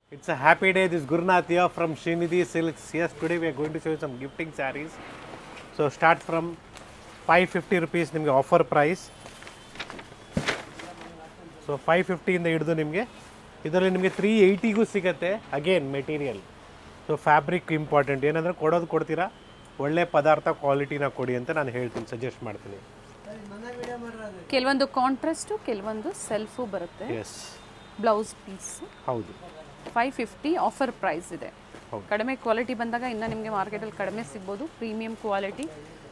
It's a happy day. This is Gurnath here from Srinidhi Silks. Yes, today we are going to show you some gifting sarees. So start from 550 rupees ನಿಮಗೆ offer price so five ಫಿಫ್ಟಿಯಿಂದ ಹಿಡಿದು ನಿಮಗೆ ಇದರಲ್ಲಿ ನಿಮಗೆ three ಏಯ್ಟಿಗೂ ಸಿಗುತ್ತೆ again material so fabric important ಏನಂದರೆ ಕೊಡೋದು ಕೊಡ್ತೀರಾ ಒಳ್ಳೆ ಪದಾರ್ಥ ಕ್ವಾಲಿಟಿನ ಕೊಡಿ ಅಂತ ನಾನು ಹೇಳ್ತೀನಿ ಸಜೆಸ್ಟ್ ಮಾಡ್ತೀನಿ ಕೆಲವೊಂದು ಕಾಂಟ್ರಾಸ್ಟು ಕೆಲವೊಂದು ಸೆಲ್ಫು ಬರುತ್ತೆ ಎಸ್ ಬ್ಲೌಸ್ ಪೀಸ್ ಹೌದು ಫೈವ್ ಫಿಫ್ಟಿ ಆಫರ್ ಪ್ರೈಸ್ ಇದೆ ಹೌದು. ಕಡಿಮೆ ಕ್ವಾಲಿಟಿ ಬಂದಾಗ ಇನ್ನು ನಿಮಗೆ ಮಾರ್ಕೆಟಲ್ಲಿ ಕಡಿಮೆ ಸಿಗ್ಬೋದು ಪ್ರೀಮಿಯಂ ಕ್ವಾಲಿಟಿ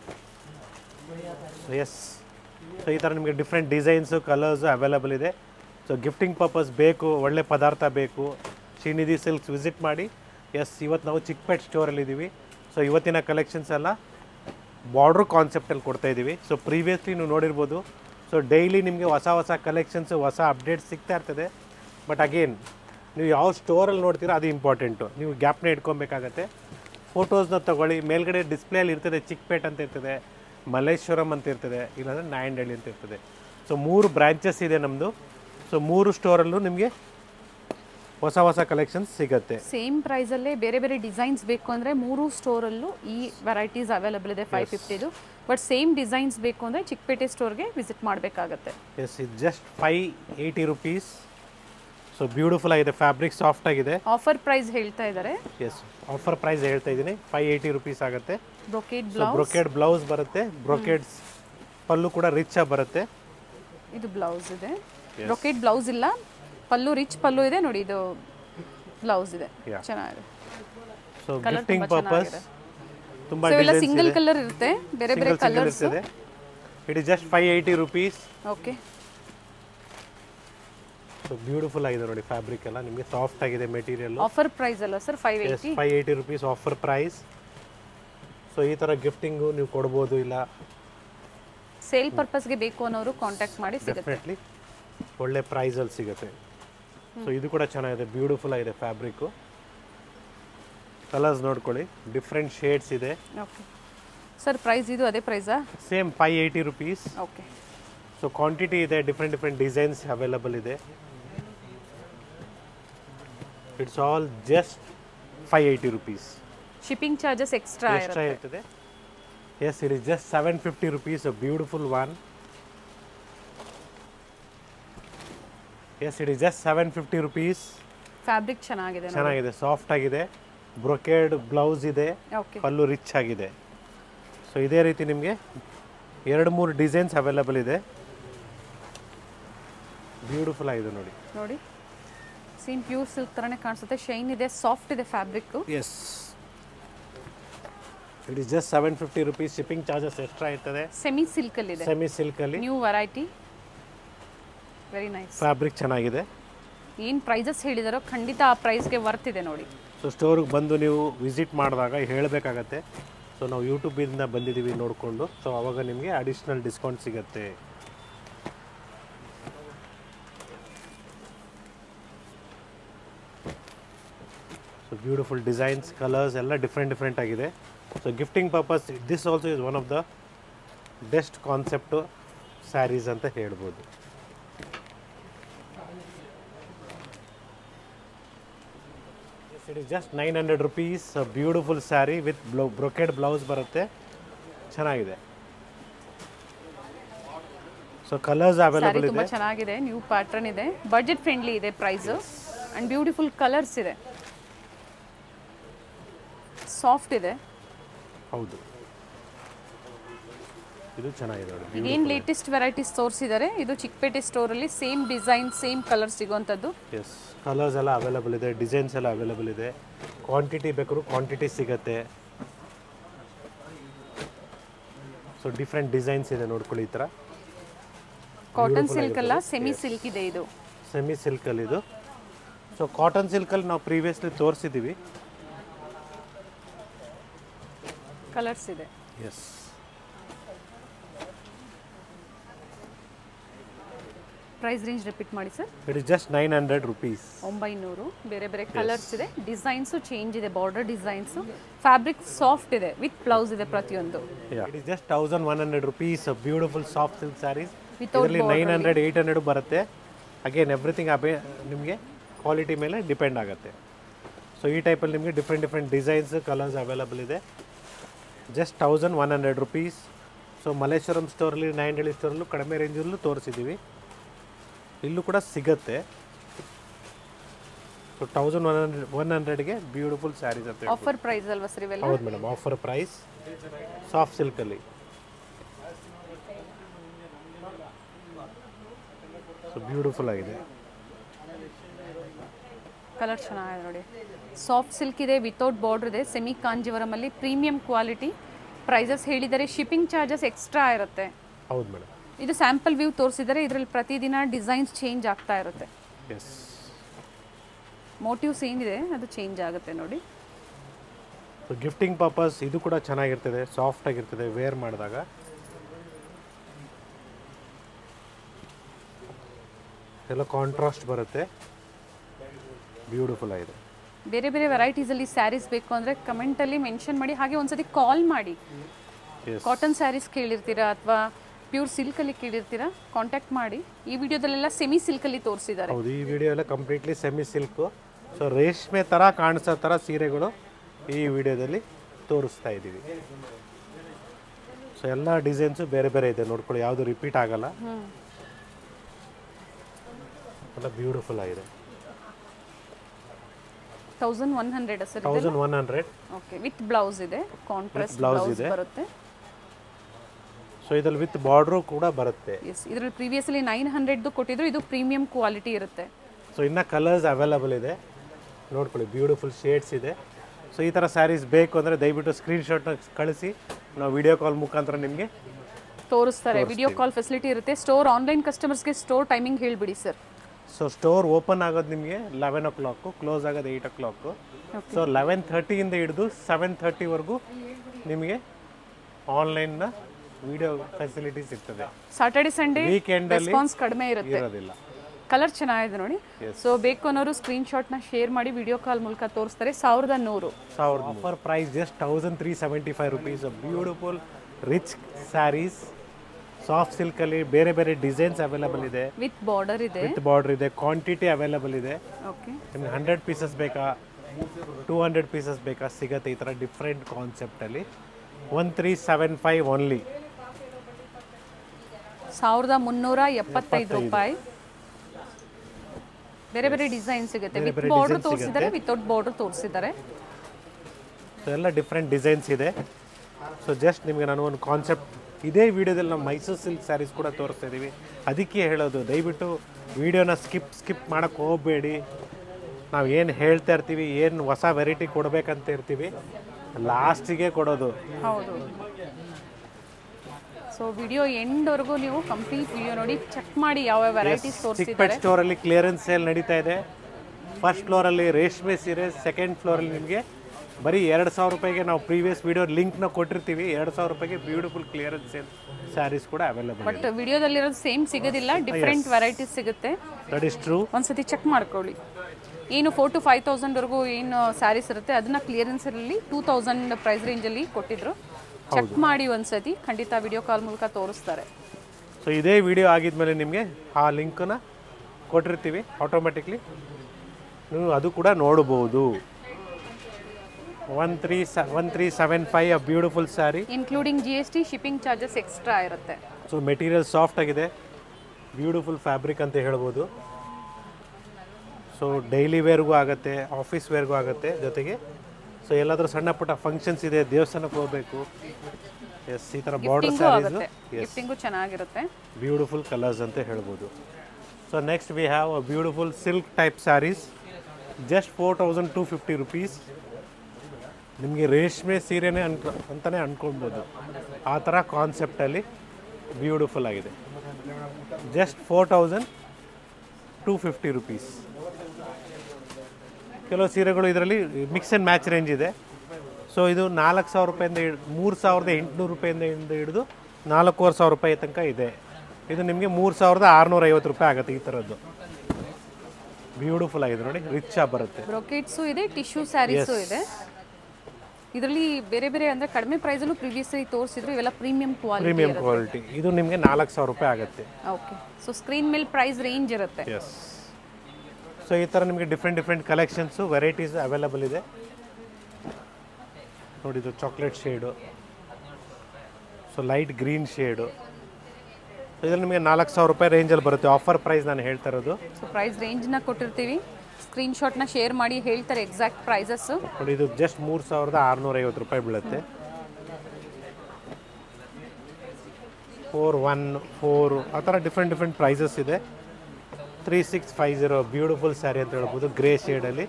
ಎಸ್ ಸೊ ಈ ಥರ ನಿಮಗೆ ಡಿಫ್ರೆಂಟ್ ಡಿಸೈನ್ಸು ಕಲರ್ಸು ಅವೈಲಬಲ್ ಇದೆ ಸೊ ಗಿಫ್ಟಿಂಗ್ ಪರ್ಪಸ್ ಬೇಕು ಒಳ್ಳೆ ಪದಾರ್ಥ ಬೇಕು ಶ್ರೀನಿಧಿ ಸಿಲ್ಕ್ಸ್ ವಿಸಿಟ್ ಮಾಡಿ ಎಸ್ ಇವತ್ತು ನಾವು ಚಿಕ್ಕಪೇಟ್ ಸ್ಟೋರಲ್ಲಿ ಇದ್ದೀವಿ ಸೊ ಇವತ್ತಿನ ಕಲೆಕ್ಷನ್ಸ್ ಎಲ್ಲ ಬಾರ್ಡ್ರ್ ಕಾನ್ಸೆಪ್ಟಲ್ಲಿ ಕೊಡ್ತಾ ಇದ್ದೀವಿ ಸೊ ಪ್ರೀವಿಯಸ್ಲಿ ನೀವು ನೋಡಿರ್ಬೋದು ಸೊ ಡೈಲಿ ನಿಮಗೆ ಹೊಸ ಹೊಸ ಕಲೆಕ್ಷನ್ಸು ಹೊಸ ಅಪ್ಡೇಟ್ಸ್ ಸಿಗ್ತಾ ಇರ್ತದೆ ಬಟ್ ಅಗೇನ್ ನೀವು ಯಾವ ಸ್ಟೋರಲ್ಲಿ ನೋಡ್ತೀರೋ ಅದು ಇಂಪಾರ್ಟೆಂಟು ನೀವು ಗ್ಯಾಪ್ನ ಇಟ್ಕೊಬೇಕಾಗತ್ತೆ ಫೋಟೋಸ್ನ ತೊಗೊಳ್ಳಿ ಮೇಲ್ಗಡೆ ಡಿಸ್ಪ್ಲೇಯಲ್ಲಿ ಇರ್ತದೆ ಚಿಕ್ಕಪೇಟ್ ಅಂತ ಇರ್ತದೆ ಮಲ್ಲೇಶ್ವರಂ ಅಂತ ಇರ್ತದೆ ಇಲ್ಲಾಂದರೆ ನಾಯಂಡಹಳ್ಳಿ ಅಂತ ಇರ್ತದೆ ಸೊ ಮೂರು ಬ್ರಾಂಚಸ್ ಇದೆ ನಮ್ಮದು ಸೊ ಮೂರು ಸ್ಟೋರಲ್ಲೂ ನಿಮಗೆ ಹೊಸ ಹೊಸ ಕಲೆಕ್ಷನ್ಸ್ ಸಿಗುತ್ತೆ ಸೇಮ್ ಪ್ರೈಸಲ್ಲೇ ಬೇರೆ ಬೇರೆ ಡಿಸೈನ್ಸ್ ಬೇಕು ಅಂದರೆ ಮೂರು ಸ್ಟೋರಲ್ಲೂ ಈ ವೆರೈಟೀಸ್ ಅವೈಲಬಲ್ ಇದೆ ಫೈವ್ ಫಿಫ್ಟಿದು ಬಟ್ ಸೇಮ್ ಡಿಸೈನ್ಸ್ ಬೇಕು ಅಂದರೆ ಚಿಕ್ಕಪೇಟೆ ಸ್ಟೋರ್ಗೆ ವಿಸಿಟ್ ಮಾಡಬೇಕಾಗತ್ತೆ ಎಸ್ ಇದು just five eighty rupees so beautiful ಆಗಿದೆ ಫ್ಯಾಬ್ರಿಕ್ ಸಾಫ್ಟ್ ಆಗಿದೆ ಆಫರ್ ಪ್ರೈಸ್ ಹೇಳ್ತಾ ಇದ್ದಾರೆ ಎಸ್ ಆಫರ್ ಪ್ರೈಸ್ ಹೇಳ್ತಾ ಇದ್ದೀನಿ ಫೈವ್ ಏಯ್ಟಿ ರುಪೀಸ್ ಆಗುತ್ತೆ brocade so blouse brocade blouse ಬರುತ್ತೆ ಬ್ರೊಕೆಡ್ಸ್ ಪಲ್ಲು ಕೂಡ ರಿಚ್ ಆಗಿ ಬರುತ್ತೆ ಇದು ಬ್ಲೌಸ್ ಇದೆ ಬ್ರೊಕೇಟ್ ಬ್ಲೌಸ್ ಇಲ್ಲ ಪಲ್ಲು ರಿಚ್ ಪಲ್ಲು ಇದೆ ನೋಡಿ ಇದು ಬ್ಲೌಸ್ ಇದೆ Yeah. ಚೆನ್ನಾಗಿದೆ ಸೊ Colour ಗಿಫ್ಟಿಂಗ್ ತುಂಬಾ ಪರ್ಪಸ್ ಚೆನ್ನಾಗಿದೆ. ತುಂಬ ಸೊ ಎಲ್ಲ ಡಿಸೈನ್ಸ್ ಸಿಂಗಲ್ ಇದೆ ಕಲರ್ ಇರುತ್ತೆ ಬೇರೆ ಬೇರೆ ಸಿಂಗಲ್ ಸಿಂಗಲ್ ಕಲರ್ಸ್ ಇರ್ತದೆ it is just five eighty rupees okay so beautiful ಆಗಿದೆ ನೋಡಿ ಫ್ಯಾಬ್ರಿಕ್ ಎಲ್ಲ ನಿಮಗೆ ಸಾಫ್ಟ್ ಆಗಿದೆ ಮೆಟೀರಿಯಲ್ ಆಫರ್ ಪ್ರೈಸ್ ಅಲ್ಲ sir five yes eighty five eighty rupees offer price so ಈ ಥರ ಗಿಫ್ಟಿಂಗು ನೀವು ಕೊಡ್ಬೋದು ಇಲ್ಲ ಸೇಲ್ ಪರ್ಪಸ್ಗೆ ಬೇಕು ಅನ್ನೋರು ಕಾಂಟ್ಯಾಕ್ಟ್ ಮಾಡಿ ಸಿಗುತ್ತೆ ಡೆಫಿನೆಟ್ಲಿ ಒಳ್ಳೆ ಪ್ರೈಸಲ್ಲಿ ಸಿಗುತ್ತೆ ಸೊ ಇದು ಕೂಡ ಚೆನ್ನಾಗಿದೆ ಬ್ಯೂಟಿಫುಲ್ ಆಗಿದೆ ಫ್ಯಾಬ್ರಿಕ್ಕು ಕಲರ್ಸ್ ನೋಡ್ಕೊಳ್ಳಿ ಡಿಫ್ರೆಂಟ್ ಶೇಡ್ಸ್ ಇದೆ ಓಕೆ ಸರ್ ಪ್ರೈಸ್ ಇದು ಅದೇ ಪ್ರೈಸಾ same five eighty rupees okay so quantity ಇದೆ ಡಿಫ್ರೆಂಟ್ ಡಿಫ್ರೆಂಟ್ ಡಿಸೈನ್ಸ್ ಅವೈಲಬಲ್ ಇದೆ it's all just five eighty rupees shipping charges extra extra ಇರುತ್ತೆ ಇರ್ತದೆ yes it is just seven fifty rupees beautiful one yes it is just seven fifty rupees fabric ಚೆನ್ನಾಗಿದೆ ನೋಡಿ. ಚೆನ್ನಾಗಿದೆ soft ಆಗಿದೆ brocade blouse ಇದೆ okay pallu rich ಆಗಿದೆ so ಇದೇ ರೀತಿ ನಿಮಗೆ ಎರಡು ಮೂರು ಡಿಸೈನ್ಸ್ ಅವೈಲಬಲ್ ಇದೆ ಬ್ಯೂಟಿಫುಲ್ ಆಗಿದೆ ನೋಡಿ ನೋಡಿ ಸೇಮ್ ಪ್ಯೂರ್ ಸಿಲ್ಕ್ ಥರನೇ ಕಾಣಿಸುತ್ತೆ ಶೈನ್ ಇದೆ ಸಾಫ್ಟ್ ಇದೆ fabric yes it is just seven fifty rupees shipping charges extra ಇರ್ತದೆ ಸೆಮಿ ಸಿಲ್ಕಲ್ಲಿ ಇದೆ ಸೆಮಿ ಸಿಲ್ಕಲ್ಲಿ new variety very nice fabric ಚೆನ್ನಾಗಿದೆ ಏನು ಪ್ರೈಸಸ್ ಹೇಳಿದಾರೋ ಖಂಡಿತ ಆ ಪ್ರೈಸ್ಗೆ ವರ್ತ್ ಇದೆ ನೋಡಿ ಸೊ ಸ್ಟೋರಿಗೆ ಬಂದು ನೀವು ವಿಸಿಟ್ ಮಾಡಿದಾಗ ಹೇಳಬೇಕಾಗತ್ತೆ ಸೊ ನಾವು ಯೂಟ್ಯೂಬಿಂದ ಬಂದಿದ್ದೀವಿ ನೋಡಿಕೊಂಡು ಸೊ ಅವಾಗ ನಿಮಗೆ ಅಡಿಷ್ನಲ್ ಡಿಸ್ಕೌಂಟ್ ಸಿಗುತ್ತೆ ಸೊ ಬ್ಯೂಟಿಫುಲ್ ಡಿಸೈನ್ಸ್ ಕಲರ್ಸ್ ಎಲ್ಲ ಡಿಫ್ರೆಂಟ್ ಡಿಫ್ರೆಂಟ್ ಆಗಿದೆ so gifting purpose this also is one of the best concept sarees ಅಂತ ಹೇಳ್ಬೋದು it is just nine hundred rupees beautiful saree with ಬ್ಲೌ ಬ್ರೊಕೆಡ್ ಬ್ಲೌಸ್ ಬರುತ್ತೆ ಚೆನ್ನಾಗಿದೆ so colours saree available ತುಂಬ ಇದೆ ಚೆನ್ನಾಗಿದೆ ನ್ಯೂ ಪ್ಯಾಟರ್ನ್ ಇದೆ ಬಜೆಟ್ ಫ್ರೆಂಡ್ಲಿ ಇದೆ ಪ್ರೈಸು ಆ್ಯಂಡ್ ಬ್ಯೂಟಿಫುಲ್ ಕಲರ್ಸ್ ಇದೆ ಸಾಫ್ಟ್ ಇದೆ ಹೌದು ಇದು ಚೆನ್ನಾಗಿದೆ ನೋಡಿ ಈಗೇನು ಲೇಟೆಸ್ಟ್ ವೆರೈಟೀಸ್ ತೋರಿಸಿದ್ದಾರೆ ಇದು ಚಿಕ್ಕಪೇಟೆ ಸ್ಟೋರಲ್ಲಿ ಸೇಮ್ ಡಿಸೈನ್ ಸೇಮ್ ಕಲರ್ ಸಿಗೋವಂಥದ್ದು ಎಸ್ ಕಲರ್ಸ್ ಎಲ್ಲ ಅವೈಲಬಲ್ ಇದೆ ಡಿಸೈನ್ಸ್ ಎಲ್ಲ ಅವೈಲಬಲ್ ಇದೆ ಕ್ವಾಂಟಿಟಿ ಬೇಕಾದ್ರೂ ಕ್ವಾಂಟಿಟಿ ಸಿಗತ್ತೆ ಸೊ ಡಿಫ್ರೆಂಟ್ ಡಿಸೈನ್ಸ್ ಇದೆ ನೋಡ್ಕೊಳ್ಳಿ ಈ ಥರ ಕಾಟನ್ ಸಿಲ್ಕ್ ಅಲ್ಲ ಸೆಮಿ ಸಿಲ್ಕ್ ಇದೆ ಇದು ಸೆಮಿ ಸಿಲ್ಕಲ್ಲಿ ಇದು ಸೊ ಕಾಟನ್ ಸಿಲ್ಕಲ್ಲಿ ನಾವು ಪ್ರೀವಿಯಸ್ಲಿ ತೋರಿಸಿದ್ದೀವಿ ಕಲರ್ಸ್ ಇದೆ ಎಸ್ ಪ್ರೈಸ್ ರೇಂಜ್ ರಿಪೀಟ್ ಮಾಡಿ sir it is just nine hundred rupees ಒಂಬೈನೂರು ಬೇರೆ ಬೇರೆ ಕಲರ್ಸ್ ಇದೆ ಡಿಸೈನ್ಸು ಚೇಂಜ್ ಇದೆ ಬಾರ್ಡರ್ ಡಿಸೈನ್ಸು ಫ್ಯಾಬ್ರಿಕ್ ಸಾಫ್ಟ್ ಇದೆ ವಿತ್ ಬ್ಲೌಸ್ ಇದೆ ಪ್ರತಿಯೊಂದು it is just thousand one hundred rupees beautiful soft silk sarees Without ಇದರಲ್ಲಿ ನೈನ್ ಹಂಡ್ರೆಡ್ ಏಯ್ಟ್ ಹಂಡ್ರೆಡ್ ಬರುತ್ತೆ ಅಗೇನ್ ಎವ್ರಿಥಿಂಗ್ ಅಬೇ ನಿಮಗೆ ಕ್ವಾಲಿಟಿ ಮೇಲೆ ಡಿಪೆಂಡ್ ಆಗುತ್ತೆ ಸೊ ಈ ಟೈಪಲ್ಲಿ ನಿಮಗೆ different different designs colours available ಇದೆ just thousand one hundred rupees so Malleshwaram ಸ್ಟೋರಲ್ಲಿ ನೈನ್ ಹಳ್ಳಿ ಸ್ಟೋರಲ್ಲೂ ಕಡಿಮೆ ರೇಂಜಲ್ಲೂ ತೋರಿಸಿದ್ದೀವಿ ಇಲ್ಲೂ ಕೂಡ ಸಿಗತ್ತೆ so thousand one hundred one ಹಂಡ್ರೆಡ್ಗೆ ಬ್ಯೂಟಿಫುಲ್ ಸ್ಯಾರೀಸ್ ಅಂತ ಹೇಳಿ ಆಫರ್ ಪ್ರೈಸ್ ಅಲ್ವಾ ಸರ್ ಇವೆಲ್ಲ ಹೌದು ಮೇಡಮ್ ಆಫರ್ ಪ್ರೈಸ್ ಸಾಫ್ಟ್ ಸಿಲ್ಕಲ್ಲಿ ಸೊ ಬ್ಯೂಟಿಫುಲ್ ಆಗಿದೆ ಕಲರ್ ಚೆನ್ನಾಗಿದೆ ನೋಡಿ ಸಾಫ್ಟ್ ಸಿಲ್ಕ್ ಇದೆ ವಿತೌಟ್ ಬಾರ್ಡರ್ ಇದೆ ಸೆಮಿ ಕಾಂಜಿವರಮಲ್ಲಿ ಪ್ರೀಮಿಯಂ ಕ್ವಾಲಿಟಿ ಪ್ರೈಸಸ್ ಹೇಳಿದರೆ ಶಿಪ್ಪಿಂಗ್ ಚಾರ್ಜಸ್ ಎಕ್ಸ್ಟ್ರಾ ಇರುತ್ತೆ ಹೌದು ಮೇಡಮ್ ಇದು ಸ್ಯಾಂಪಲ್ ವ್ಯೂ ತೋರಿಸಿದರೆ ಇದರಲ್ಲಿ ಪ್ರತಿದಿನ ಡಿಸೈನ್ಸ್ ಚೇಂಜ್ ಆಗ್ತಾ ಇರುತ್ತೆ ಎಸ್ ಮೋಟಿವ್ಸ್ ಏನಿದೆ ಅದು ಚೇಂಜ್ ಆಗುತ್ತೆ ನೋಡಿ ಸೊ ಗಿಫ್ಟಿಂಗ್ ಪರ್ಪಸ್ ಇದು ಕೂಡ ಚೆನ್ನಾಗಿರ್ತದೆ ಸಾಫ್ಟ್ ಆಗಿರ್ತದೆ ವೇರ್ ಮಾಡಿದಾಗ ಎಲ್ಲ ಕಾಂಟ್ರಾಸ್ಟ್ ಬರುತ್ತೆ ಬ್ಯೂಟಿಫುಲ್ ಆಗಿದೆ ಬೇರೆ ಬೇರೆ ವೆರೈಟೀಸಲ್ಲಿ ಸ್ಯಾರೀಸ್ ಬೇಕು ಅಂದರೆ ಕಮೆಂಟಲ್ಲಿ ಮೆನ್ಷನ್ ಮಾಡಿ ಹಾಗೆ ಒಂದ್ಸತಿ ಕಾಲ್ ಮಾಡಿ ಎಸ್ ಕಾಟನ್ ಸ್ಯಾರೀಸ್ ಕೇಳಿರ್ತೀರಾ ಅಥವಾ ಪ್ಯೂರ್ ಸಿಲ್ಕಲ್ಲಿ ಕೇಳಿರ್ತೀರಾ ಕಾಂಟ್ಯಾಕ್ಟ್ ಮಾಡಿ ಈ ವಿಡಿಯೋದಲ್ಲೆಲ್ಲ ಸೆಮಿ ಸಿಲ್ಕಲ್ಲಿ ತೋರಿಸಿದ್ದಾರೆ ಹೌದು ಈ ವಿಡಿಯೋ ಎಲ್ಲ ಕಂಪ್ಲೀಟ್ಲಿ ಸೆಮಿ ಸಿಲ್ಕು ಸೊ ರೇಷ್ಮೆ ಥರ ಕಾಣಿಸೋ ಥರ ಸೀರೆಗಳು ಈ ವಿಡಿಯೋದಲ್ಲಿ ತೋರಿಸ್ತಾ ಇದ್ದೀವಿ ಸೊ ಎಲ್ಲ ಡಿಸೈನ್ಸು ಬೇರೆ ಬೇರೆ ಇದೆ ನೋಡ್ಕೊಳ್ಳಿ ಯಾವುದು ರಿಪೀಟ್ ಆಗಲ್ಲ ಎಲ್ಲ ಬ್ಯೂಟಿಫುಲ್ ಆಗಿದೆ thousand one hundred sir thousand one hundred okay with blouse ಇದೆ ಕಾಂಟ್ರಾಸ್ಟ್ blouse ಬ್ಲೌಸ್ ಇದೆ. ಬರುತ್ತೆ ಸೊ ಇದ್ರಲ್ಲಿ ವಿತ್ ಬಾರ್ಡ್ರು ಕೂಡ ಬರುತ್ತೆ ಎಸ್ ಇದರಲ್ಲಿ ಪ್ರೀವಿಯಸ್ಲಿ ನೈನ್ ಹಂಡ್ರೆಡ್ದು ಕೊಟ್ಟಿದ್ರು ಇದು ಪ್ರೀಮಿಯಂ ಕ್ವಾಲಿಟಿ ಇರುತ್ತೆ ಸೊ ಇನ್ನು ಕಲರ್ಸ್ ಅವೈಲಬಲ್ ಇದೆ ನೋಡ್ಕೊಳ್ಳಿ ಬ್ಯೂಟಿಫುಲ್ ಶೇಡ್ಸ್ ಇದೆ ಸೊ ಈ ಥರ ಸ್ಯಾರೀಸ್ ಬೇಕು ಅಂದರೆ ದಯವಿಟ್ಟು ಸ್ಕ್ರೀನ್ಶಾಟ್ನ ಕಳಿಸಿ ನಾವು ವಿಡಿಯೋ ಕಾಲ್ ಮುಖಾಂತರ ನಿಮಗೆ ತೋರಿಸ್ತಾರೆ ವಿಡಿಯೋ ಕಾಲ್ ಫೆಸಿಲಿಟಿ ಇರುತ್ತೆ ಸ್ಟೋರ್ ಆನ್ಲೈನ್ ಕಸ್ಟಮರ್ಸ್ಗೆ ಸ್ಟೋರ್ ಟೈಮಿಂಗ್ ಹೇಳಿಬಿಡಿ ಸರ್ ಸೊ ಸ್ಟೋರ್ ಓಪನ್ ಆಗೋದು ನಿಮಗೆ ಲೆವೆನ್ ಓ ಕ್ಲಾಕು ಕ್ಲೋಸ್ ಆಗೋದು eight o'clock so eleven ಥರ್ಟಿಯಿಂದ ಹಿಡಿದು ಸೆವೆನ್ ಥರ್ಟಿವರೆಗೂ ನಿಮಗೆ ಆನ್ಲೈನ್ನ ವಿಡಿಯೋ ಫೆಸಿಲಿಟೀಸ್ ಇರ್ತದೆ ಸಾಟರ್ಡೆ ಸಂಡೇ ವೀಕೆಂಡಲ್ಲಿ ರೆಸ್ಪಾನ್ಸ್ ಕಡಿಮೆ ಇರುತ್ತೆ ಇರೋದಿಲ್ಲ ಕಲರ್ ಚೆನ್ನಾಗಿದೆ ನೋಡಿ ಸೊ ಬೇಕು ಅನ್ನೋರು ಸ್ಕ್ರೀನ್ಶಾಟ್ನ ಶೇರ್ ಮಾಡಿ ವಿಡಿಯೋ ಕಾಲ್ ಮೂಲಕ ತೋರಿಸ್ತಾರೆ ಸಾವಿರದ ನೂರು ಸಾವಿರದ offer price just thousand three seventy five rupees beautiful rich sarees soft ಸಿಲ್ಕಲ್ಲಿ ಬೇರೆ ಬೇರೆ ಡಿಸೈನ್ಸ್ ಅವೈಲಬಲ್ ಇದೆ ವಿತ್ ಬಾರ್ಡರ್ ಇದೆ ವಿತ್ ಬಾರ್ಡರ್ ಇದೆ ಕ್ವಾಂಟಿಟಿ ಅವೈಲಬಲ್ ಇದೆ ಓಕೆ ನಿಮ್ಗೆ ಹಂಡ್ರೆಡ್ ಪೀಸಸ್ ಬೇಕಾ ಟೂ ಹಂಡ್ರೆಡ್ ಪೀಸಸ್ ಬೇಕಾ ಸಿಗತ್ತೆ ಈ ಥರ ಡಿಫ್ರೆಂಟ್ ಕಾನ್ಸೆಪ್ಟಲ್ಲಿ one three seven five only ಸಾವಿರದ ಮುನ್ನೂರ ಎಪ್ಪತ್ತೈದು ರೂಪಾಯಿ ಬೇರೆ ಬೇರೆ ಡಿಸೈನ್ ಸಿಗುತ್ತೆ ವಿತ್ ಬಾರ್ಡರ್ ತೋರಿಸಿದ್ದಾರೆ ವಿತೌಟ್ ಬಾರ್ಡರ್ ತೋರಿಸಿದ್ದಾರೆ ಸೊ ಎಲ್ಲ ಡಿಫ್ರೆಂಟ್ ಡಿಸೈನ್ಸ್ ಇದೆ ಸೊ ಜಸ್ಟ್ ನಿಮಗೆ ನಾನು ಒಂದು ಕಾನ್ಸೆಪ್ಟ್ ಇದೇ ವಿಡಿಯೋದಲ್ಲಿ ನಾವು ಮೈಸೂರು ಸಿಲ್ಕ್ ಸ್ಯಾರೀಸ್ ಕೂಡ ತೋರಿಸ್ತಾ ಇದ್ದೀವಿ ಅದಕ್ಕೆ ಹೇಳೋದು ದಯವಿಟ್ಟು ವಿಡಿಯೋನ ಸ್ಕಿಪ್ ಸ್ಕಿಪ್ ಮಾಡೋಕ್ಕೆ ಹೋಗಬೇಡಿ ನಾವು ಏನು ಹೇಳ್ತಾ ಇರ್ತೀವಿ ಏನು ಹೊಸ ವೆರೈಟಿ ಕೊಡಬೇಕಂತ ಇರ್ತೀವಿ ಲಾಸ್ಟಿಗೆ ಕೊಡೋದು ಹೌದು ಸೊ ವಿಡಿಯೋ ಎಂಡ್ವರೆಗೂ ನೀವು ಕಂಪ್ಲೀಟ್ ವಿಡಿಯೋ ನೋಡಿ ಚೆಕ್ ಮಾಡಿ ಯಾವ ವೆರೈಟೀಸ್ ತೋರಿಸಿದ್ದಾರೆ ಚಿಕ್ಕಪೇಟ್ ಸ್ಟೋರಲ್ಲಿ ಕ್ಲಿಯರೆನ್ಸ್ ಸೇಲ್ ನಡೀತಾ ಇದೆ ಫಸ್ಟ್ ಫ್ಲೋರಲ್ಲಿ ರೇಷ್ಮೆ ಸೀರೆ ಸೆಕೆಂಡ್ ಫ್ಲೋರಲ್ಲಿ ನಿಮಗೆ ಬರೀ ಎರಡು ಸಾವಿರ ರೂಪಾಯಿಗೆ ನಾವು ಪ್ರೀವಿಯಸ್ ವಿಡಿಯೋ ಲಿಂಕ್ನ ಕೊಟ್ಟಿರ್ತೀವಿ ಎರಡು ಸಾವಿರ ರೂಪಾಯಿಗೆ ಬ್ಯೂಟಿಫುಲ್ ಕ್ಲಿಯರೆನ್ಸ್ ಸೇಲ್ ಸ್ಯಾರೀಸ್ ಕೂಡ ಅವೈಲೇಬಲ್ ಬಟ್ ವಿಡಿಯೋದಲ್ಲಿರೋದು ಸೇಮ್ ಸಿಗೋದಿಲ್ಲ ಡಿಫ್ರೆಂಟ್ ವೆರೈಟೀಸ್ ಸಿಗುತ್ತೆ ದಟ್ ಇಸ್ ಟ್ರೂ ಒಂದ್ಸತಿ ಚೆಕ್ ಮಾಡ್ಕೊಳ್ಳಿ ಏನು ಫೋರ್ ಟು ಫೈವ್ ತೌಸಂಡ್ವರೆಗೂ ಏನು ಸ್ಯಾರೀಸ್ ಇರುತ್ತೆ ಅದನ್ನ ಕ್ಲಿಯರೆನ್ಸಲ್ಲಿ ಟೂ ತೌಸಂಡ್ ಪ್ರೈಸ್ ರೇಂಜಲ್ಲಿ ಕೊಟ್ಟಿದ್ರು ಚೆಕ್ ಮಾಡಿ ಒಂದ್ಸತಿ ಖಂಡಿತ ವಿಡಿಯೋ ಕಾಲ್ ಮೂಲಕ ತೋರಿಸ್ತಾರೆ ಸೊ ಇದೇ ವಿಡಿಯೋ ಆಗಿದ್ಮೇಲೆ ನಿಮಗೆ ಆ ಲಿಂಕನ್ನ ಕೊಟ್ಟಿರ್ತೀವಿ ಆಟೋಮೆಟಿಕ್ಲಿ ನೀವು ಅದು ಕೂಡ ನೋಡ್ಬೋದು ಒನ್ ತ್ರೀ ಸ one three seven five a beautiful saree including G S T shipping charges extra ಇರುತ್ತೆ ಸೊ ಮೆಟೀರಿಯಲ್ ಸಾಫ್ಟ್ ಆಗಿದೆ ಬ್ಯೂಟಿಫುಲ್ ಫ್ಯಾಬ್ರಿಕ್ ಅಂತ ಹೇಳ್ಬೋದು ಸೊ ಡೈಲಿ ವೇರ್ಗೂ ಆಗುತ್ತೆ ಆಫೀಸ್ ವೇರ್ಗೂ ಆಗುತ್ತೆ ಜೊತೆಗೆ ಸೊ ಎಲ್ಲಾದರೂ ಸಣ್ಣ ಪುಟ್ಟ ಫಂಕ್ಷನ್ಸ್ ಇದೆ ದೇವಸ್ಥಾನಕ್ಕೆ ಹೋಗಬೇಕು ಎಸ್ ಈ ಥರ ಬಾರ್ಡರ್ ಗಿಫ್ಟಿಂಗು ಸ್ಯಾರೀಸು ಆಗುತ್ತೆ ಗಿಫ್ಟಿಂಗು ಚೆನ್ನಾಗಿರುತ್ತೆ ಬ್ಯೂಟಿಫುಲ್ ಕಲರ್ಸ್ ಅಂತ ಹೇಳ್ಬೋದು so next we have a beautiful silk type sarees just four thousand two fifty rupees ನಿಮಗೆ ರೇಷ್ಮೆ ಸೀರೆನೇ ಅನ್ಕೊ ಅಂತಲೇ ಅನ್ಕೊಳ್ಬೋದು ಆ ಥರ ಕಾನ್ಸೆಪ್ಟಲ್ಲಿ ಬ್ಯೂಟಿಫುಲ್ ಆಗಿದೆ just four thousand two fifty rupees ಕೆಲವು ಸೀರೆಗಳು ಇದರಲ್ಲಿ ಮಿಕ್ಸ್ ಆ್ಯಂಡ್ ಮ್ಯಾಚ್ ರೇಂಜ್ ಇದೆ ಸೊ ಇದು ನಾಲ್ಕು ಸಾವಿರ ರೂಪಾಯಿಂದ ಹಿಡ್ ಮೂರು ಸಾವಿರದ ಎಂಟುನೂರು ರೂಪಾಯಿಂದ ಇಂದ ಹಿಡಿದು ನಾಲ್ಕೂವರೆ ಸಾವಿರ ರೂಪಾಯಿ ತನಕ ಇದೆ ಇದು ನಿಮಗೆ ಮೂರು ಸಾವಿರದ ಆರುನೂರ ಐವತ್ತು ರೂಪಾಯಿ ಆಗುತ್ತೆ ಈ ಥರದ್ದು ಬ್ಯೂಟಿಫುಲ್ ಆಗಿದೆ ನೋಡಿ ರಿಚ್ ಆಗಿ ಬರುತ್ತೆ ಬ್ರೊಕೆಟ್ಸು ಇದೆ ಟಿಶ್ಯೂ ಸ್ಯಾರೀಸು ಇದೆ ಇದರಲ್ಲಿ ಬೇರೆ ಬೇರೆ ಅಂದರೆ ಕಡಿಮೆ ಪ್ರೈಸಲ್ಲೂ ಪ್ರೀವಿಯಸ್ಲಿ ತೋರಿಸಿದ್ರು ಇವೆಲ್ಲ ಪ್ರೀಮಿಯಂ ಕ್ವಾಲಿಟಿ ಪ್ರೀಮಿಯಂ ಕ್ವಾಲಿಟಿ ಇದು ನಿಮಗೆ ನಾಲ್ಕು ಸಾವಿರ ರೂಪಾಯಿ ಆಗುತ್ತೆ ಓಕೆ ಸೊ ಸ್ಕ್ರೀನ್ ಮೇಲೆ ಪ್ರೈಸ್ ರೇಂಜ್ ಇರುತ್ತೆ ಎಸ್ ಸೊ ಈ ಥರ ನಿಮಗೆ different different collections varieties available ಇದೆ ನೋಡಿ ಇದು chocolate shade so light green shade ಇದರಲ್ಲಿ ನಿಮಗೆ ನಾಲ್ಕು ಸಾವಿರ ರೂಪಾಯಿ ರೇಂಜಲ್ಲಿ ಬರುತ್ತೆ ಆಫರ್ ಪ್ರೈಸ್ ನಾನು ಹೇಳ್ತಾ ಇರೋದು ಸೊ ಪ್ರೈಸ್ ರೇಂಜ್ನ ಕೊಟ್ಟಿರ್ತೀವಿ ಸ್ಕ್ರೀನ್ಶಾಟ್ನ ಶೇರ್ ಮಾಡಿ ಹೇಳ್ತಾರೆ ಎಕ್ಸಾಕ್ಟ್ ಪ್ರೈಸಸ್ಸು ನೋಡಿ ಇದು ಜಸ್ಟ್ ಮೂರು ಸಾವಿರದ ಆರುನೂರ ಐವತ್ತು ರೂಪಾಯಿ ಬೀಳುತ್ತೆ ಫೋರ್ ಒನ್ ಫೋರ್ ಆ ಥರ ಡಿಫ್ರೆಂಟ್ ಡಿಫ್ರೆಂಟ್ ಪ್ರೈಸಸ್ ಇದೆ three six five zero beautiful saree ಅಂತ ಹೇಳ್ಬೋದು ಗ್ರೇ ಶೇಡಲ್ಲಿ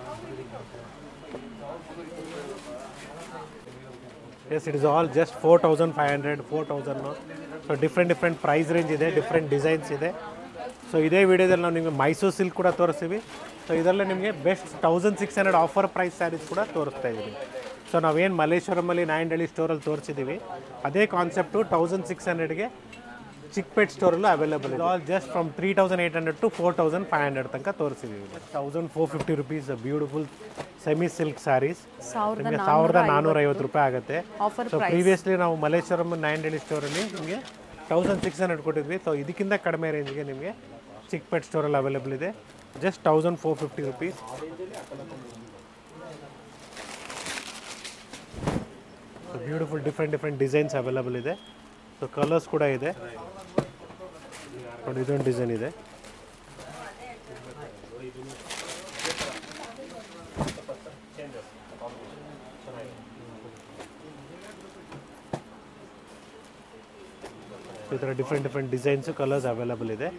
yes it is all just four thousand five hundred four thousand so different different price range ಇದೆ ಡಿಫ್ರೆಂಟ್ ಡಿಸೈನ್ಸ್ ಇದೆ so ಇದೇ ವಿಡಿಯೋದಲ್ಲಿ ನಾವು ನಿಮಗೆ ಮೈಸೂರು ಸಿಲ್ಕ್ ಕೂಡ ತೋರಿಸ್ತೀವಿ ಸೊ ಇದರಲ್ಲೇ ನಿಮಗೆ best thousand six hundred offer price sarees ಕೂಡ ತೋರಿಸ್ತಾ ಇದ್ದೀವಿ ಸೊ ನಾವೇನು ಮಲ್ಲೇಶ್ವರಮಲ್ಲಿ ನಾಯಂಡಹಳ್ಳಿ ಸ್ಟೋರಲ್ಲಿ ತೋರಿಸಿದ್ದೀವಿ ಅದೇ ಕಾನ್ಸೆಪ್ಟು ತೌಸಂಡ್ ಸಿಕ್ಸ್ ಹಂಡ್ರೆಡ್ಗೆ ಚಿಕ್ಪೇಟ್ ಸ್ಟೋರಲ್ಲೂ ಅವೈಲೇಬಲ್ ಇದೆ all just from three thousand eight hundred to four thousand five hundred ತನಕ ತೋರಿಸಿದ್ದೀವಿ thousand four fifty rupees beautiful semi silk sarees ಸಾವಿರದ ನಿಮಗೆ ಸಾವಿರದ ನಾನ್ನೂರ ಐವತ್ತು ರೂಪಾಯಿ ಆಗುತ್ತೆ ಆಫರ್ ಸೊ ಪ್ರೀವಿಯಸ್ಲಿ ನಾವು ಮಲ್ಲೇಶ್ವರಂ ನಾಯಂಡಹಳ್ಳಿ ಸ್ಟೋರಲ್ಲಿ ನಿಮಗೆ ತೌಸಂಡ್ ಸಿಕ್ಸ್ ಹಂಡ್ರೆಡ್ ಕೊಟ್ಟಿದ್ವಿ ಸೊ ಇದಕ್ಕಿಂತ ಕಡಿಮೆ ರೇಂಜ್ಗೆ ನಿಮಗೆ ಚಿಕ್ಪೇಟ್ ಸ್ಟೋರಲ್ಲಿ ಅವೈಲೇಬಲ್ ಇದೆ just thousand four fifty rupees so beautiful different different designs available ಇದೆ ಸೊ ಕಲರ್ಸ್ ಕೂಡ ಇದೆ ನೋಡಿ ಇದೊಂದು ಡಿಸೈನ್ ಇದೆ ಈ ಥರ different different designs colours available ಇದೆ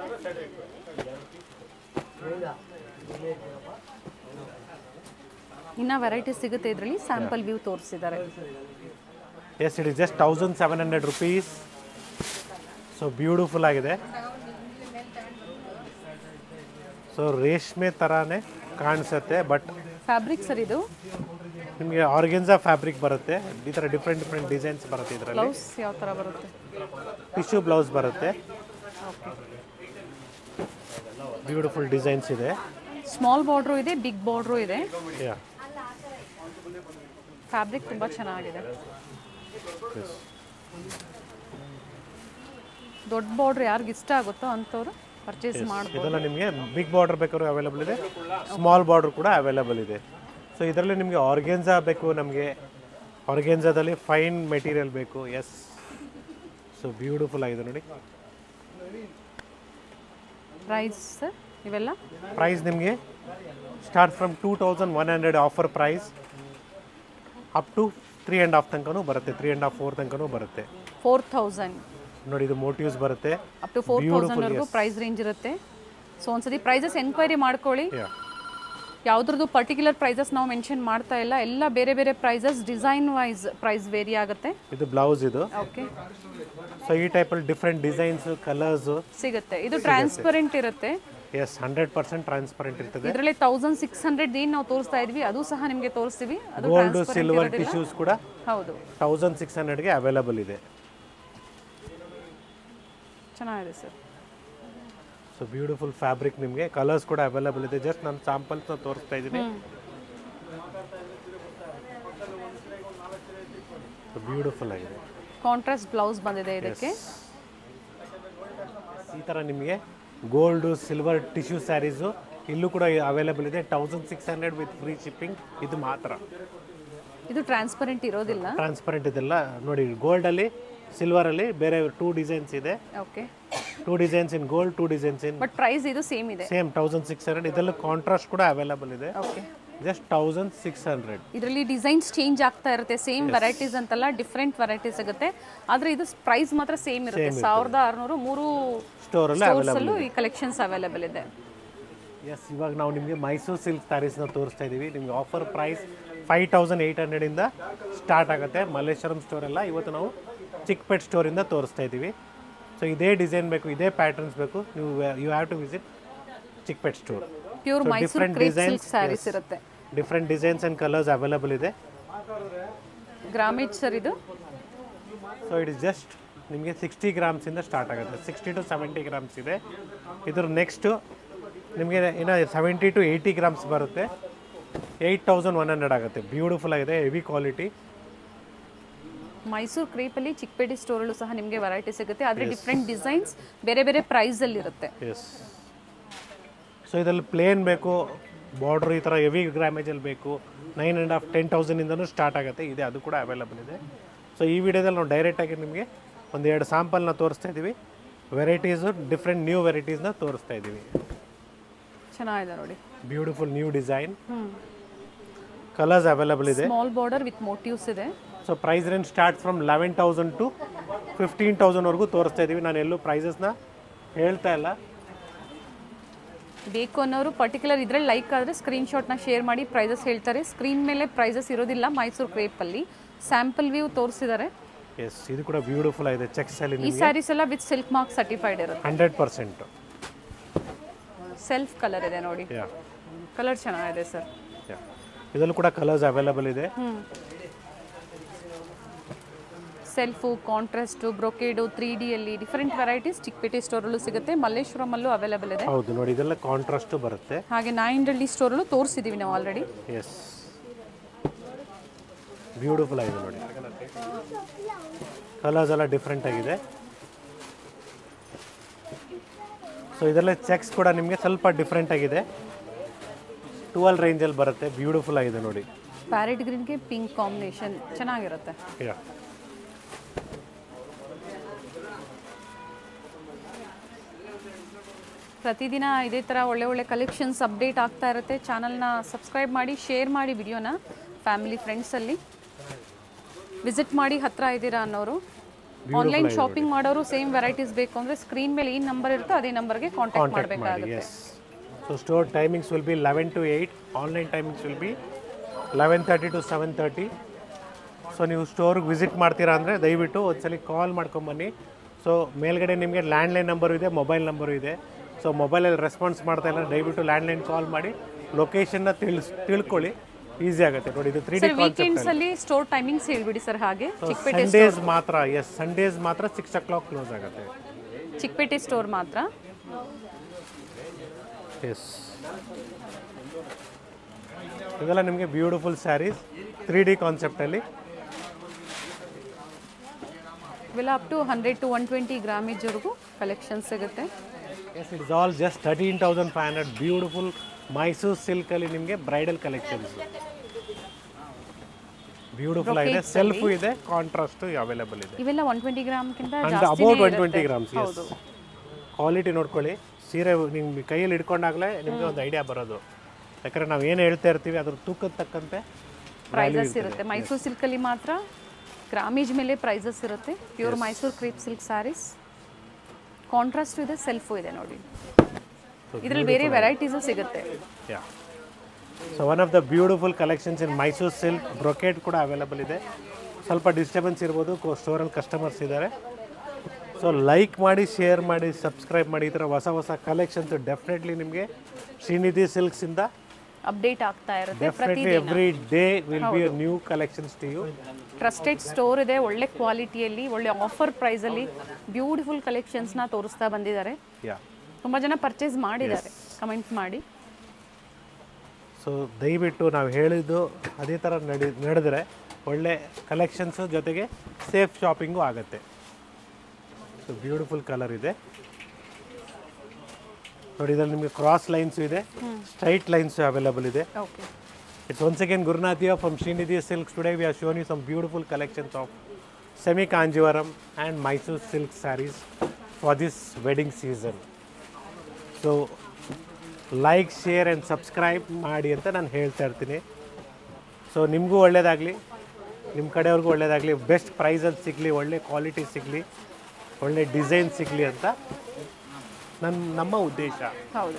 ಇನ್ನ ವೆರೈಟಿ ಸಿಗುತ್ತೆ ಇದರಲ್ಲಿ ಸ್ಯಾಂಪಲ್ ವ್ಯೂ ತೋರಿಸಿದ್ದಾರೆ yes it is just thousand seven hundred rupees so beautiful ಆಗಿದೆ ಸೊ ರೇಷ್ಮೆ ಥರನೇ ಕಾಣಿಸುತ್ತೆ ಬಟ್ ಫ್ಯಾಬ್ರಿಕ್ ಸರ್ ಇದು ನಿಮಗೆ ಆರ್ಗೆನ್ಸಾ ಫ್ಯಾಬ್ರಿಕ್ ಬರುತ್ತೆ ಈ ಥರ ಡಿಫ್ರೆಂಟ್ ಡಿಫ್ರೆಂಟ್ ಡಿಸೈನ್ಸ್ ಬರುತ್ತೆ ಇದರಲ್ಲಿ ಬ್ಲೌಸ್ ಯಾವ ಥರ ಬರುತ್ತೆ ಟಿಶ್ಯೂ ಬ್ಲೌಸ್ ಬರುತ್ತೆ ಬ್ಯೂಟಿಫುಲ್ ಡಿಸೈನ್ಸ್ ಇದೆ ಸ್ಮಾಲ್ ಬಾರ್ಡ್ರು ಇದೆ ಬಿಗ್ ಬಾರ್ಡ್ರು ಇದೆ ಯಾ ಫ್ಯಾಬ್ರಿಕ್ ತುಂಬ ಚೆನ್ನಾಗಿದೆ ದೊಡ್ಡ ಬಾರ್ಡ್ರ್ ಯಾರಿಗೆ ಇಷ್ಟ ಆಗುತ್ತೋ ಅಂಥವ್ರು ಪರ್ಚೇಸ್ ಮಾಡ್ಬೋದು ಇದೆಲ್ಲ ನಿಮಗೆ ಬಿಗ್ ಬಾರ್ಡರ್ ಬೇಕಾದ್ರೂ ಅವೈಲೇಬಲ್ ಇದೆ ಸ್ಮಾಲ್ ಬಾರ್ಡರ್ ಕೂಡ ಅವೈಲೇಬಲ್ ಇದೆ ಸೊ ಇದರಲ್ಲಿ ನಿಮಗೆ ಆರ್ಗೆನ್ಸಾ ಬೇಕು ನಮಗೆ ಆರ್ಗೆನ್ಸಾದಲ್ಲಿ ಫೈನ್ ಮೆಟೀರಿಯಲ್ ಬೇಕು ಎಸ್ ಸೊ ಬ್ಯೂಟಿಫುಲ್ ಆಗಿದೆ ನೋಡಿ ಪ್ರೈಸ್ ಸರ್ ಇವೆಲ್ಲ ಪ್ರೈಸ್ ನಿಮಗೆ start from two thousand one hundred offer price up to three and half ತನಕನೂ ಬರುತ್ತೆ ತ್ರೀ ಆ್ಯಂಡ್ ಹಾಫ್ ಫೋರ್ ತನಕನೂ ಬರುತ್ತೆ ಫೋರ್ ತೌಸಂಡ್ ನೋಡಿ ಇದು ಮೋಟಿವ್ಸ್ ಬರುತ್ತೆ ಅಪ್ ಟು ಫೋರ್ ತೌಸಂಡ್ವರೆಗೂ ಪ್ರೈಸ್ ರೇಂಜ್ ಇರುತ್ತೆ ಸೊ ಒಂದ್ಸತಿ ಪ್ರೈಸಸ್ ಎನ್ಕ್ವೈರಿ ಮಾಡ್ಕೊಳ್ಳಿ ಯಾ ಯಾವುದ್ರದ್ದು ಪರ್ಟಿಕ್ಯುಲರ್ ಪ್ರೈಸಸ್ ನಾವು ಮೆನ್ಷನ್ ಮಾಡ್ತಾ ಇಲ್ಲ ಎಲ್ಲ ಬೇರೆ ಬೇರೆ prices design wise price vary ಆಗುತ್ತೆ ಇದು ಬ್ಲೌಸ್ ಇದು ಓಕೆ ಸೊ ಈ ಟೈಪಲ್ಲಿ ಡಿಫ್ರೆಂಟ್ ಡಿಸೈನ್ಸು ಕಲರ್ಸು ಸಿಗುತ್ತೆ ಇದು ಟ್ರಾನ್ಸ್ಪರೆಂಟ್ ಇರುತ್ತೆ ಎಸ್ ಹಂಡ್ರೆಡ್ ಪರ್ಸೆಂಟ್ ಟ್ರಾನ್ಸ್ಪರೆಂಟ್ ಇರ್ತದೆ ಇದರಲ್ಲಿ ತೌಸಂಡ್ ಸಿಕ್ಸ್ ಹಂಡ್ರೆಡ್ ಏನು ನಾವು ತೋರಿಸ್ತಾ ಇದ್ವಿ ಅದು ಸಹ ನಿಮಗೆ ತೋರಿಸ್ತೀವಿ ಅದು ಗೋಲ್ಡ್ transparent ಸಿಲ್ವರ್ ಇರೋದಿಲ್ಲ. ಟಿಶ್ಯೂಸ್ ಕೂಡ ಹೌದು ತೌಸಂಡ್ ಸಿಕ್ಸ್ ಹಂಡ್ರೆಡ್ಗೆ ಅವೈಲೇಬಲ್ ಇದೆ ಚೆನ್ನಾಗಿದೆ ಸರ್ ಸೊ ಬ್ಯೂಟಿಫುಲ್ ಫ್ಯಾಬ್ರಿಕ್ ನಿಮಗೆ ಕಲರ್ಸ್ ಕೂಡ ಅವೈಲೇಬಲ್ ಇದೆ ಜಸ್ಟ್ ನಾನು ಸ್ಯಾಂಪಲ್ಸ್ನ ತೋರಿಸ್ತಾ ಇದ್ದೀನಿ ಬ್ಯೂಟಿಫುಲ್ ಆಗಿದೆ ಕಾಂಟ್ರಾಸ್ಟ್ ಬ್ಲೌಸ್ ಬಂದಿದೆ ಇದಕ್ಕೆ ಈ ಥರ ನಿಮಗೆ ಗೋಲ್ಡು ಸಿಲ್ವರ್ ಟಿಶ್ಯೂ ಸ್ಯಾರೀಸು ಇಲ್ಲೂ ಕೂಡ ಅವೈಲೇಬಲ್ ಇದೆ thousand six hundred with free shipping ಇದು ಮಾತ್ರ ಇದು ಟ್ರಾನ್ಸ್ಪರೆಂಟ್ ಇರೋದಿಲ್ಲ ಟ್ರಾನ್ಸ್ಪರೆಂಟ್ ಇದೆಲ್ಲ ನೋಡಿ ಗೋಲ್ಡಲ್ಲಿ ಸಿಲ್ವರಲ್ಲಿ ಬೇರೆ ಟೂ ಡಿಸೈನ್ಸ್ ಇದೆ okay two designs in gold two designs in but price ಇದು ಸೇಮ್ ಇದೆ ಸೇಮ್ ತೌಸಂಡ್ ಸಿಕ್ಸ್ ಹಂಡ್ರೆಡ್ ಇದೆಲ್ಲ ಕಾಂಟ್ರಾಸ್ಟ್ ಕೂಡ ಅವೈಲೇಬಲ್ ಇದೆ okay just thousand six hundred ಇದರಲ್ಲಿ ಡಿಸೈನ್ಸ್ ಚೇಂಜ್ ಆಗ್ತಾ ಇರುತ್ತೆ ಸೇಮ್ ವೆರೈಟೀಸ್ ಅಂತಲ್ಲ ಡಿಫ್ರೆಂಟ್ ವೆರೈಟೀಸ್ ಸಿಗುತ್ತೆ ಆದ್ರೆ ಇದು ಪ್ರೈಸ್ ಮಾತ್ರ ಸೇಮ್ ಇರುತ್ತೆ ಸಾವಿರದ ಆರುನೂರು ಮೂರು ಸ್ಟೋರಲ್ಲಿ ಸ್ಟೋರ್ಸ್ ಅಲ್ಲೂ ಈ ಕಲೆಕ್ಷನ್ಸ್ ಅವೈಲೇಬಲ್ ಇದೆ ಎಸ್ ಇವಾಗ ನಾವು ನಿಮಗೆ ಮೈಸೂರು ಸಿಲ್ಕ್ ಸ್ಯಾರೀಸ್ನ ತೋರಿಸ್ತಾ ಇದ್ದೀವಿ ನಿಮಗೆ offer price five thousand eight ಹಂಡ್ರೆಡಿಂದ ಸ್ಟಾರ್ಟ್ ಆಗುತ್ತೆ ಮಲ್ಲೇಶ್ವರಂ ಸ್ಟೋರೆಲ್ಲ ಇವತ್ತು ನಾವು ಚಿಕ್ಕಪೇಟ್ ಸ್ಟೋರಿಂದ ತೋರಿಸ್ತಾ ಇದ್ದೀವಿ ಸೊ ಇದೇ ಡಿಸೈನ್ ಬೇಕು ಇದೇ ಪ್ಯಾಟರ್ನ್ಸ್ ಬೇಕು ನೀವು you have to visit Chickpet store pure Mysore different crepe designs, silk sarees ಇರುತ್ತೆ different designs and colours available ಇದೆ ಗ್ರಾಮೇಜ್ ಸರ್ ಇದು ಸೊ ಇಟ್ ಇಸ್ ಜಸ್ಟ್ ನಿಮಗೆ ಸಿಕ್ಸ್ಟಿ ಗ್ರಾಮ್ಸಿಂದ ಸ್ಟಾರ್ಟ್ ಆಗುತ್ತೆ ಸಿಕ್ಸ್ಟಿ ಟು ಸೆವೆಂಟಿ ಗ್ರಾಮ್ಸ್ ಇದೆ ಇದ್ರ ನೆಕ್ಸ್ಟು ನಿಮಗೆ ಇನ್ನು ಸೆವೆಂಟಿ ಟು ಏಯ್ಟಿ ಗ್ರಾಮ್ಸ್ ಬರುತ್ತೆ ಏಯ್ಟ್ ತೌಸಂಡ್ ಒನ್ ಹಂಡ್ರೆಡ್ ಆಗುತ್ತೆ ಬ್ಯೂಟಿಫುಲ್ ಆಗಿದೆ ಹೆವಿ ಕ್ವಾಲಿಟಿ ಮೈಸೂರು ಕ್ರೇಪಲ್ಲಿ ಚಿಕ್ಕಪೇಟೆ ಸ್ಟೋರಲ್ಲೂ ಸಹ ನಿಮಗೆ ವೆರೈಟಿ ಸಿಗುತ್ತೆ ಆದರೆ ಡಿಫ್ರೆಂಟ್ ಡಿಸೈನ್ಸ್ ಬೇರೆ ಬೇರೆ ಪ್ರೈಸಲ್ಲಿ ಇರುತ್ತೆ ಎಸ್ ಸೊ ಇದರಲ್ಲಿ ಪ್ಲೇನ್ ಬೇಕು ಬಾರ್ಡ್ರ್ ಈ ಥರ ಹೆವಿ ಗ್ರಾಮೇಜಲ್ಲಿ ಬೇಕು ನೈನ್ ಆ್ಯಂಡ್ ಹಾಫ್ ಟೆನ್ ತೌಸಂಡಿಂದನೂ ಸ್ಟಾರ್ಟ್ ಆಗುತ್ತೆ ಇದೆ ಅದು ಕೂಡ ಅವೈಲಬಲ್ ಇದೆ ಸೊ ಈ ವಿಡಿಯೋದಲ್ಲಿ ನಾವು ಡೈರೆಕ್ಟಾಗಿ ನಿಮಗೆ ಒಂದು ಎರಡು ಸ್ಯಾಂಪಲ್ನ ತೋರಿಸ್ತಾ ಇದ್ದೀವಿ ವೆರೈಟೀಸು ಡಿಫ್ರೆಂಟ್ ನ್ಯೂ ವೆರೈಟೀಸ್ನ ತೋರಿಸ್ತಾ ಇದ್ದೀವಿ ಚೆನ್ನಾಗಿದೆ ನೋಡಿ beautiful new design colours available ಇದೆ ಸ್ಮಾಲ್ ಬಾರ್ಡರ್ ವಿತ್ ಮೋಟಿವ್ಸ್ ಇದೆ so price range start from eleven thousand to fifteen ತೌಸಂಡ್ವರೆಗೂ ತೋರಿಸ್ತಾ ಇದ್ದೀವಿ ನಾನು ಎಲ್ಲೂ ಪ್ರೈಸಸ್ನ ಹೇಳ್ತಾ ಇಲ್ಲ ಬೇಕು ಅನ್ನೋರು ಪರ್ಟಿಕ್ಯುಲರ್ ಇದ್ರಲ್ಲಿ ಲೈಕ್ ಆದರೆ ಸ್ಕ್ರೀನ್ಶಾಟ್ನ ಶೇರ್ ಮಾಡಿ ಪ್ರೈಸಸ್ ಹೇಳ್ತಾರೆ ಸ್ಕ್ರೀನ್ ಮೇಲೆ ಪ್ರೈಸಸ್ ಇರೋದಿಲ್ಲ ಮೈಸೂರು ಕ್ರೇಪಲ್ಲಿ ಸ್ಯಾಂಪಲ್ ವ್ಯೂ ತೋರಿಸಿದ್ದಾರೆ ಎಸ್ ಇದು ಕೂಡ ಬ್ಯೂಟಿಫುಲ್ ಆಗಿದೆ ಚೆಕ್ಸ್ ಅಲ್ಲಿ ಈ ಸ್ಯಾರೀಸ್ ಎಲ್ಲ ವಿತ್ ಸಿಲ್ಕ್ ಮಾರ್ಕ್ ಸರ್ಟಿಫೈಡ್ ಇರುತ್ತೆ ಹಂಡ್ರೆಡ್ ಪರ್ಸೆಂಟ್ ಸೆಲ್ಫ್ ಕಲರ್ ಇದೆ ನೋಡಿ ಯಾ ಕಲರ್ ಚೆನ್ನಾಗಿದೆ ಸರ್ ಯಾ ಇದರಲ್ಲೂ ಕೂಡ ಕಲರ್ಸ್ ಅವೈಲಬಲ್ ಇದೆ ಸೆಲ್ಫು ಕಾಂಟ್ರಾಸ್ಟು ಬ್ರೊಕೇಡು ತ್ರೀ ಡಿಯಲ್ಲಿ ಡಿಫ್ರೆಂಟ್ ವೆರೈಟೀಸ್ ಚಿಕ್ಕಪೇಟೆ ಸ್ಟೋರಲ್ಲೂ ಸಿಗುತ್ತೆ ಮಲ್ಲೇಶ್ವರಮಲ್ಲೂ ಅವೈಲೇಬಲ್ ಇದೆ ಹೌದು ನೋಡಿ ಇದೆಲ್ಲ ಕಾಂಟ್ರಾಸ್ಟು ಬರುತ್ತೆ ಹಾಗೆ ನಾಯಿಂಡಳ್ಳಿ ಸ್ಟೋರಲ್ಲೂ ತೋರಿಸಿದ್ದೀವಿ ನಾವು ಆಲ್ರೆಡಿ ಎಸ್ ಬ್ಯೂಟಿಫುಲ್ ಆಗಿದೆ ನೋಡಿ ಕಲರ್ಸ್ ಎಲ್ಲ ಡಿಫ್ರೆಂಟ್ ಆಗಿದೆ ಸೊ ಇದೆಲ್ಲ ಚೆಕ್ಸ್ ಕೂಡ ನಿಮಗೆ ಸ್ವಲ್ಪ ಡಿಫ್ರೆಂಟ್ ಆಗಿದೆ ಟುವೆಲ್ ರೇಂಜಲ್ಲಿ ಬರುತ್ತೆ ಬ್ಯೂಟಿಫುಲ್ ಆಗಿದೆ ನೋಡಿ ಪ್ಯಾರೆಟ್ ಗ್ರೀನ್ಗೆ ಪಿಂಕ್ ಕಾಂಬಿನೇಷನ್ ಚೆನ್ನಾಗಿರುತ್ತೆ ಯಾ ಪ್ರತಿದಿನ ಇದೇ ಥರ ಒಳ್ಳೆ ಒಳ್ಳೆ ಕಲೆಕ್ಷನ್ಸ್ ಅಪ್ಡೇಟ್ ಆಗ್ತಾ ಇರುತ್ತೆ ಚಾನಲ್ನ ಸಬ್ಸ್ಕ್ರೈಬ್ ಮಾಡಿ ಶೇರ್ ಮಾಡಿ ವಿಡಿಯೋನ ಫ್ಯಾಮಿಲಿ ಫ್ರೆಂಡ್ಸಲ್ಲಿ ವಿಸಿಟ್ ಮಾಡಿ ಹತ್ರ ಇದ್ದೀರಾ ಅನ್ನೋರು ಆನ್ಲೈನ್ ಶಾಪಿಂಗ್ ಮಾಡೋರು ಸೇಮ್ ವೆರೈಟೀಸ್ ಬೇಕು ಅಂದರೆ ಸ್ಕ್ರೀನ್ ಮೇಲೆ ಏನು ನಂಬರ್ ಇರುತ್ತೋ ಅದೇ ನಂಬರ್ಗೆ ಕಾಂಟ್ಯಾಕ್ಟ್ ಕಾಂಟ್ಯಾಕ್ಟ್ ಮಾಡಿ ಮಾಡಬೇಕಾಗುತ್ತೆ yes so store timings will be eleven to eight online timings will be eleven thirty to seven thirty so ನೀವು ಸ್ಟೋರ್ಗೆ ವಿಸಿಟ್ ಮಾಡ್ತೀರಾ ಅಂದರೆ ದಯವಿಟ್ಟು ಒಂದ್ಸಲಿ ಕಾಲ್ ಮಾಡ್ಕೊಂಬನ್ನಿ ಸೊ ಮೇಲ್ಗಡೆ ನಿಮಗೆ ಲ್ಯಾಂಡ್ಲೈನ್ ನಂಬರು ಇದೆ ಮೊಬೈಲ್ ನಂಬರು ಇದೆ ಸೊ ಮೊಬೈಲಲ್ಲಿ ರೆಸ್ಪಾನ್ಸ್ ಮಾಡ್ತಾ ಇಲ್ಲ ದಯವಿಟ್ಟು ಲ್ಯಾಂಡ್ಲೈನ್ ಕಾಲ್ ಮಾಡಿ ಲೊಕೇಶನ್ನ ತಿಳಿಸ್ ತಿಳ್ಕೊಳ್ಳಿ ಈಸಿ ಆಗುತ್ತೆ ನೋಡಿ ಇದು ತ್ರೀ ಡಿ ಸರ್ ವೀಕೆಂಡ್ಸ್ ಅಲ್ಲಿ ಸ್ಟೋರ್ ಟೈಮಿಂಗ್ಸ್ ಹೇಳ್ಬಿಡಿ ಸರ್ ಹಾಗೆ ಚಿಕ್ಕಪೇಟೆ ಸಂಡೇಸ್ ಮಾತ್ರ ಎಸ್ ಸಂಡೇಸ್ ಮಾತ್ರ ಸಿಕ್ಸ್ ಓ ಕ್ಲಾಕ್ ಕ್ಲೋಸ್ ಆಗುತ್ತೆ ಚಿಕ್ಕಪೇಟೆ ಸ್ಟೋರ್ ಮಾತ್ರ ಎಸ್ ಇದೆಲ್ಲ ನಿಮಗೆ ಬ್ಯೂಟಿಫುಲ್ ಸ್ಯಾರೀಸ್ ತ್ರೀ ಡಿ ಕಾನ್ಸೆಪ್ಟಲ್ಲಿ ಇವೆಲ್ಲ up to hundred to one twenty ಗ್ರಾಮೇಜ್ವರೆಗೂ ಕಲೆಕ್ಷನ್ ಸಿಗುತ್ತೆ yes it's all just thirteen thousand five hundred beautiful Mysore ಸಿಲ್ಕಲ್ಲಿ ನಿಮಗೆ ಬ್ರೈಡಲ್ ಕಲೆಕ್ಷನ್ಸ್ ಬ್ಯೂಟಿಫುಲ್ ಆಗಿದೆ ಸೆಲ್ಫು ಇದೆ ಕಾಂಟ್ರಾಸ್ಟು ಅವೈಲೇಬಲ್ ಇದೆ ಇವೆಲ್ಲ ಒನ್ ಟ್ವೆಂಟಿ ಗ್ರಾಮ್ಗಿಂತ ಅಂಡ್ ಜಾಸ್ತಿ about one twenty grams yes quality ನೋಡ್ಕೊಳ್ಳಿ ಸೀರೆ ನಿಮ್ಮ ಕೈಯಲ್ಲಿ ಇಟ್ಕೊಂಡಾಗಲೇ ನಿಮಗೆ ಒಂದು ಐಡಿಯಾ ಬರೋದು ಯಾಕಂದರೆ ನಾವು ಏನು ಹೇಳ್ತಾ ಇರ್ತೀವಿ ಅದ್ರ ತೂಕದ ತಕ್ಕಂತೆ ಪ್ರೈಸಸ್ ಇರುತ್ತೆ ಮೈಸೂರು ಸಿಲ್ಕಲ್ಲಿ ಮಾತ್ರ ಗ್ರಾಮೇಜ್ ಮೇಲೆ ಪ್ರೈಸಸ್ ಇರುತ್ತೆ pure Mysore crepe silk sarees contrast ಇದೆ ಸೆಲ್ಫು ಇದೆ ನೋಡಿ ಇದರಲ್ಲಿ ಬೇರೆ ವೆರೈಟೀಸು ಸಿಗುತ್ತೆ yeah so one of the beautiful collections in Mysore silk brocade ಕೂಡ ಅವೈಲಬಲ್ ಇದೆ ಸ್ವಲ್ಪ ಡಿಸ್ಟರ್ಬೆನ್ಸ್ ಇರ್ಬೋದು ಸ್ಟೋರಲ್ಲಿ ಕಸ್ಟಮರ್ಸ್ ಇದ್ದಾರೆ ಸೊ ಲೈಕ್ ಮಾಡಿ ಶೇರ್ ಮಾಡಿ ಸಬ್ಸ್ಕ್ರೈಬ್ ಮಾಡಿ ಈ ಥರ ಹೊಸ ಹೊಸ ಕಲೆಕ್ಷನ್ಸ್ ಡೆಫಿನೆಟ್ಲಿ ನಿಮಗೆ ಶ್ರೀನಿಧಿ ಸಿಲ್ಕ್ಸಿಂದ ಅಪ್ಡೇಟ್ ಆಗ್ತಾ ಇರುತ್ತೆ definitely every day will be new collections to you trusted store ಇದೆ ಒಳ್ಳೆ ಕ್ವಾಲಿಟಿಯಲ್ಲಿ ಒಳ್ಳೆ ಆಫರ್ ಪ್ರೈಸಲ್ಲಿ ಬ್ಯೂಟಿಫುಲ್ ಕಲೆಕ್ಷನ್ಸ್ನ ತೋರಿಸ್ತಾ ಬಂದಿದ್ದಾರೆ ಯಾ ತುಂಬ ಜನ ಪರ್ಚೇಸ್ ಮಾಡಿದ್ದಾರೆ ಕಮೆಂಟ್ ಮಾಡಿ ಸೊ ದಯವಿಟ್ಟು ನಾವು ಹೇಳಿದ್ದು ಅದೇ ಥರ ನಡಿ ನಡೆದರೆ ಒಳ್ಳೆ ಕಲೆಕ್ಷನ್ಸು ಜೊತೆಗೆ ಸೇಫ್ ಶಾಪಿಂಗು ಆಗುತ್ತೆ ಸೊ ಬ್ಯೂಟಿಫುಲ್ ಕಲರ್ ಇದೆ ನೋಡಿ ಇದರಲ್ಲಿ ನಿಮಗೆ ಕ್ರಾಸ್ ಲೈನ್ಸು ಇದೆ ಸ್ಟ್ರೈಟ್ ಲೈನ್ಸು ಅವೈಲಬಲ್ ಇದೆ ಓಕೆ ಇಟ್ಸ್ ಒನ್ಸ್ ಅಗೇನ್ ಗುರುನಾಥಿಯ from Srinidhi silks today we are shown you some beautiful collections of semi Kanjeevaram and Mysore silk sarees for this wedding season so like share and subscribe ಮಾಡಿ ಅಂತ ನಾನು ಹೇಳ್ತಾ ಇರ್ತೀನಿ so ನಿಮಗೂ ಒಳ್ಳೆಯದಾಗಲಿ ನಿಮ್ಮ ಕಡೆಯವ್ರಿಗೂ ಒಳ್ಳೆಯದಾಗಲಿ ಬೆಸ್ಟ್ ಪ್ರೈಸಲ್ಲಿ ಸಿಗಲಿ ಒಳ್ಳೆ ಕ್ವಾಲಿಟಿ ಸಿಗಲಿ ಒಳ್ಳೆ ಡಿಸೈನ್ ಸಿಗಲಿ ಅಂತ ನನ್ನ ನಮ್ಮ ಉದ್ದೇಶ ಹೌದು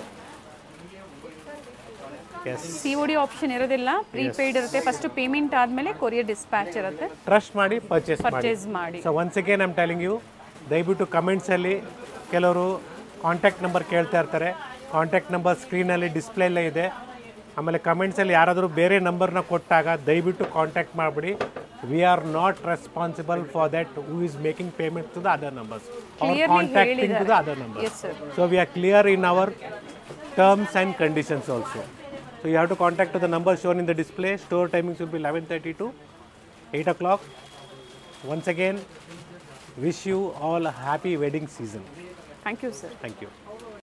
yes C O D option ಇರೋದಿಲ್ಲ ಪ್ರೀಪೇಯ್ಡ್ ಇರುತ್ತೆ ಫಸ್ಟ್ ಪೇಮೆಂಟ್ ಆದಮೇಲೆ ಕೊರಿಯರ್ ಡಿಸ್ಪ್ಯಾಚ್ ಇರುತ್ತೆ ಟ್ರಸ್ಟ್ ಮಾಡಿ ಪರ್ಚೇಸ್ ಮಾಡಿ ಪರ್ಚೇಸ್ ಮಾಡಿ so once again I'm telling you ದಯವಿಟ್ಟು ಕಮೆಂಟ್ಸಲ್ಲಿ ಕೆಲವರು ಕಾಂಟ್ಯಾಕ್ಟ್ ನಂಬರ್ ಕೇಳ್ತಾ ಇರ್ತಾರೆ ಕಾಂಟ್ಯಾಕ್ಟ್ ನಂಬರ್ ಸ್ಕ್ರೀನಲ್ಲಿ ಡಿಸ್ಪ್ಲೇಲ್ಲೇ ಇದೆ ಆಮೇಲೆ ಕಮೆಂಟ್ಸಲ್ಲಿ ಯಾರಾದರೂ ಬೇರೆ ನಂಬರ್ನ ಕೊಟ್ಟಾಗ ದಯವಿಟ್ಟು ಕಾಂಟ್ಯಾಕ್ಟ್ ಮಾಡಿಬಿಡಿ we are not responsible for that who is making payment to the other numbers are Clearly contacting to the other number yes sir So we are clear in our terms and conditions also. So you have to contact to the number shown in the display. Store timings will be 11:30 to 8 o'clock. Once again, wish you all a happy wedding season. Thank you sir Thank you.